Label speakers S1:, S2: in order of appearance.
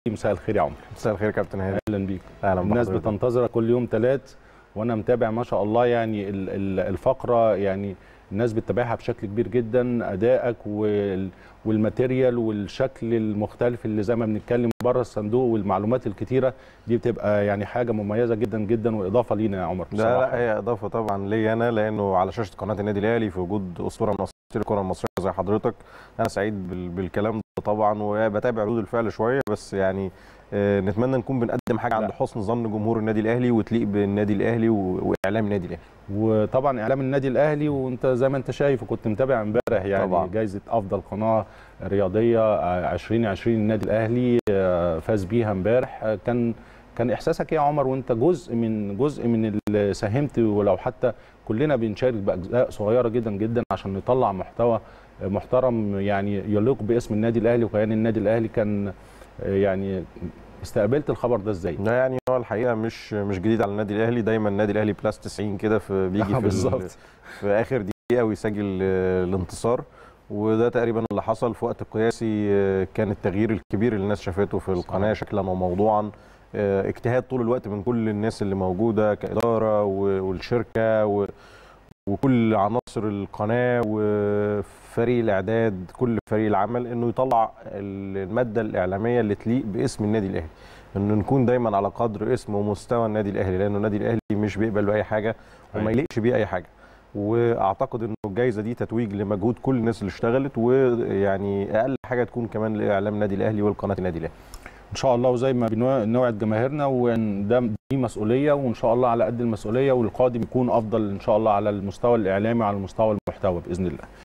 S1: مساء الخير يا عمر
S2: مساء الخير يا كابتن هاني
S1: اهلا بيك
S2: اهلا
S1: الناس
S2: بحضرتك.
S1: بتنتظرك كل يوم ثلاث وانا متابع ما شاء الله يعني ال- ال- الفقره يعني الناس بتتابعها بشكل كبير جدا ادائك وال- والماتيريال والشكل المختلف اللي زي ما بنتكلم بره الصندوق والمعلومات الكتيره دي بتبقى يعني حاجه مميزه جدا جدا واضافه لينا يا عمر
S2: لا
S1: بصراحة.
S2: لا هي اضافه طبعا ليا انا لانه على شاشه قناه النادي الاهلي في وجود اسطوره من اساطير الكره المصريه زي حضرتك انا سعيد بال- بالكلام ده طبعا وبتابع ردود الفعل شويه بس يعني آه، نتمنى نكون بنقدم حاجه عند
S1: لا.
S2: حسن ظن جمهور النادي الاهلي وتليق بالنادي الاهلي و- واعلام النادي الاهلي
S1: وطبعا اعلام النادي الاهلي وانت زي ما انت شايف وكنت متابع امبارح يعني
S2: طبعاً.
S1: جائزه افضل قناه رياضيه آه، 2020 النادي الاهلي آه، فاز بيها امبارح آه، كان كان احساسك ايه يا عمر وانت جزء من جزء من اللي ساهمت ولو حتى كلنا بنشارك باجزاء صغيره جدا جدا عشان نطلع محتوى آه، محترم يعني يليق باسم النادي الاهلي وكيان النادي الاهلي كان آه، يعني استقبلت الخبر ده ازاي؟
S2: ده يعني هو الحقيقه مش مش جديد على النادي الاهلي دايما النادي الاهلي بلس 90 كده في بيجي في ال-
S1: بالظبط
S2: في اخر دقيقه ويسجل آه، الانتصار وده تقريبا اللي حصل في وقت قياسي آه، كان التغيير الكبير اللي الناس شافته في القناه شكلا وموضوعا آه، اجتهاد طول الوقت من كل الناس اللي موجوده كاداره و- والشركه و- وكل عناصر القناه وفريق الاعداد كل فريق العمل انه يطلع الماده الاعلاميه اللي تليق باسم النادي الاهلي انه نكون دايما على قدر اسم ومستوى النادي الاهلي لانه النادي الاهلي مش بيقبل باي حاجه وما
S1: أيوة.
S2: يليقش بيه اي حاجه واعتقد انه الجائزه دي تتويج لمجهود كل الناس اللي اشتغلت ويعني اقل حاجه تكون كمان لاعلام النادي الاهلي والقناه النادي الاهلي
S1: ان شاء الله وزي ما بنوع- بنوعد جماهيرنا وان ده دي مسؤوليه وان شاء الله على قد المسؤوليه والقادم يكون افضل ان شاء الله على المستوى الاعلامي وعلى المستوى المحتوى باذن الله